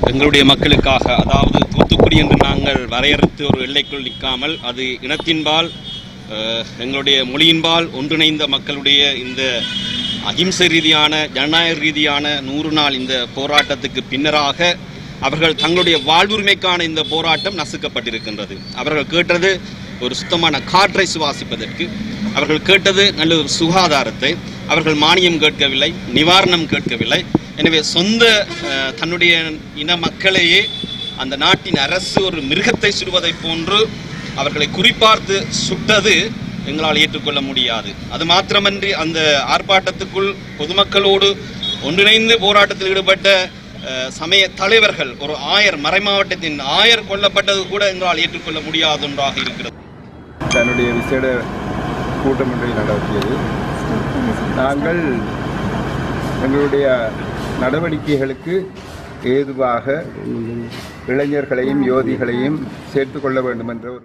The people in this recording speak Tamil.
எங்களுடைய மக்களுக்காக அதாவது தூத்துக்குடி என்று நாங்கள் வரையறுத்து ஒரு எல்லைக்குள் நிற்காமல் அது இனத்தின்பால் அஹ், எங்களுடைய மொழியின்பால் ஒன்றிணைந்த மக்களுடைய இந்த அகிம்சை ரீதியான ஜனநாயக ரீதியான நூறு நாள் இந்த போராட்டத்துக்கு பின்னராக அவர்கள் தங்களுடைய வாழ்வுரிமைக்கான இந்த போராட்டம் நசுக்கப்பட்டிருக்கின்றது அவர்கள் கேட்டது ஒரு சுத்தமான காற்றை சுவாசிப்பதற்கு அவர்கள் கேட்டது நல்ல ஒரு சுகாதாரத்தை அவர்கள் மானியம் கேட்கவில்லை நிவாரணம் கேட்கவில்லை எனவே சொந்த அஹ், தன்னுடைய இன மக்களையே அந்த நாட்டின் அரசு ஒரு மிருகத்தை சுடுவதைப் போன்று அவர்களை குறிப்பார்த்து சுட்டது எங்களால் ஏற்றுக்கொள்ள முடியாது அது மாத்திரமன்றி அந்த ஆர்ப்பாட்டத்துக்குள் பொதுமக்களோடு ஒன்றிணைந்து போராட்டத்தில் ஈடுபட்ட அஹ், சமய தலைவர்கள் ஒரு ஆயர் மறைமாவட்டத்தின் ஆயர் கொல்லப்பட்டது கூட எங்களால் ஏற்றுக்கொள்ள முடியாத ஒன்றாக இருக்கிறது தன்னுடைய விசேட கூட்டம் ஒன்றை நடத்தியது நாங்கள் எங்களுடைய நடவடிக்கைகளுக்கு ஏதுவாக இளைஞர்களையும் யோதிகளையும் சேர்த்து கொள்ள வேண்டும் என்ற ஒரு